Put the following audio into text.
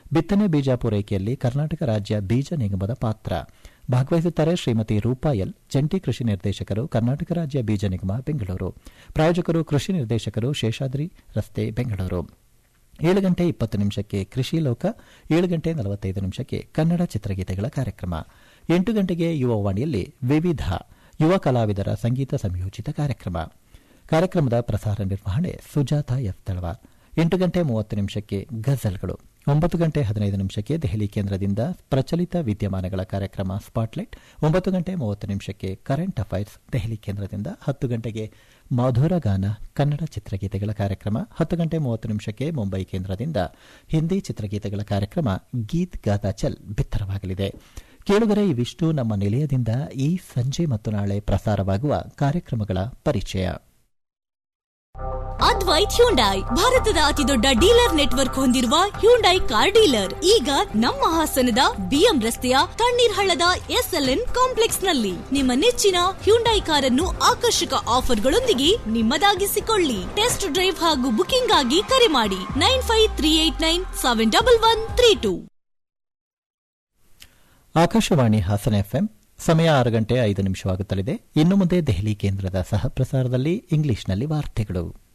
ಬಿತ್ತನೆ ಬೀಜ ಪೂರೈಕೆಯಲ್ಲಿ ಕರ್ನಾಟಕ ರಾಜ್ಯ ಬೀಜ ನಿಗಮದ ಪಾತ್ರ ಭಾಗವಹಿಸುತ್ತಾರೆ ಶ್ರೀಮತಿ ರೂಪಾ ಎಲ್ ಜಂಟಿ ಕೃಷಿ ನಿರ್ದೇಶಕರು ಕರ್ನಾಟಕ ರಾಜ್ಯ ಬೀಜ ನಿಗಮ ಬೆಂಗಳೂರು ಪ್ರಾಯೋಜಕರು ಕೃಷಿ ನಿರ್ದೇಶಕರು ಶೇಷಾದ್ರಿ ರಸ್ತೆ ಬೆಂಗಳೂರು ಏಳು ಗಂಟೆ ಇಪ್ಪತ್ತು ನಿಮಿಷಕ್ಕೆ ಕೃಷಿ ಲೋಕ ಏಳು ಗಂಟೆ ನಲವತ್ತೈದು ನಿಮಿಷಕ್ಕೆ ಕನ್ನಡ ಚಿತ್ರಗೀತೆಗಳ ಕಾರ್ಯಕ್ರಮ ಎಂಟು ಗಂಟೆಗೆ ಯುವವಾಣಿಯಲ್ಲಿ ವಿವಿಧ ಯುವ ಕಲಾವಿದರ ಸಂಗೀತ ಸಂಯೋಜಿತ ಕಾರ್ಯಕ್ರಮ ಕಾರ್ಯಕ್ರಮದ ಪ್ರಸಾರ ನಿರ್ವಹಣೆ ಸುಜಾತ ಎಫ್ ತಳವಾರ್ ಎಂಟು ಗಂಟೆ ಮೂವತ್ತು ನಿಮಿಷಕ್ಕೆ ಗಜಲ್ಗಳು ಒಂಬತ್ತು ಗಂಟೆ ಹದಿನೈದು ನಿಮಿಷಕ್ಕೆ ದೆಹಲಿ ಕೇಂದ್ರದಿಂದ ಪ್ರಚಲಿತ ವಿದ್ಯಮಾನಗಳ ಕಾರ್ಯಕ್ರಮ ಸ್ಪಾಟ್ಲೈಟ್ ಒಂಬತ್ತು ಗಂಟೆ ಮೂವತ್ತು ನಿಮಿಷಕ್ಕೆ ಕರೆಂಟ್ ಅಫೈರ್ಸ್ ದೆಹಲಿ ಕೇಂದ್ರದಿಂದ ಹತ್ತು ಗಂಟೆಗೆ ಮಧುರ ಗಾನ ಕನ್ನಡ ಚಿತ್ರಗೀತೆಗಳ ಕಾರ್ಯಕ್ರಮ ಹತ್ತು ಗಂಟೆ ಮೂವತ್ತು ನಿಮಿಷಕ್ಕೆ ಮುಂಬೈ ಕೇಂದ್ರದಿಂದ ಹಿಂದಿ ಚಿತ್ರಗೀತೆಗಳ ಕಾರ್ಯಕ್ರಮ ಗೀತ್ ಗಾತಾ ಚಲ್ ಬಿತ್ತರವಾಗಲಿದೆ ಕೇಳುಗರೆ ಇವಿಷ್ಟು ನಮ್ಮ ನಿಲಯದಿಂದ ಈ ಸಂಜೆ ಮತ್ತು ನಾಳೆ ಪ್ರಸಾರವಾಗುವ ಕಾರ್ಯಕ್ರಮಗಳ ಪರಿಚಯ ಅದ್ವೈತ್ ಹ್ಯುಂಡೈ ಭಾರತದ ಅತಿದೊಡ್ಡ ಡೀಲರ್ ನೆಟ್ವರ್ಕ್ ಹೊಂದಿರುವ ಹ್ಯುಂಡೈ ಕಾರ್ ಡೀಲರ್ ಈಗ ನಮ್ಮ ಹಾಸನದ ಬಿಎಂ ರಸ್ತೆಯ ತಣ್ಣೀರ್ ಹಳ್ಳದ ಎಸ್ಎಲ್ಎನ್ ಕಾಂಪ್ಲೆಕ್ಸ್ ನಲ್ಲಿ ನಿಮ್ಮ ನೆಚ್ಚಿನ ಹ್ಯುಂಡೈ ಕಾರನ್ನು ಆಕರ್ಷಕ ಆಫರ್ಗಳೊಂದಿಗೆ ನಿಮ್ಮದಾಗಿಸಿಕೊಳ್ಳಿ ಟೆಸ್ಟ್ ಡ್ರೈವ್ ಹಾಗೂ ಬುಕಿಂಗ್ ಆಗಿ ಕರೆ ಮಾಡಿ nine five three eight nine seven double one three two Akashvani Hassan FM ಸಮಯ ಆರು ಗಂಟೆ ಐದು ನಿಮಿಷವಾಗುತ್ತಲಿದೆ ಇನ್ನು ಮುಂದೆ ದೆಹಲಿ ಕೇಂದ್ರದ ಸಹ ಪ್ರಸಾರದಲ್ಲಿ ಇಂಗ್ಲಿಷ್ನಲ್ಲಿ ವಾರ್ತೆಗಳು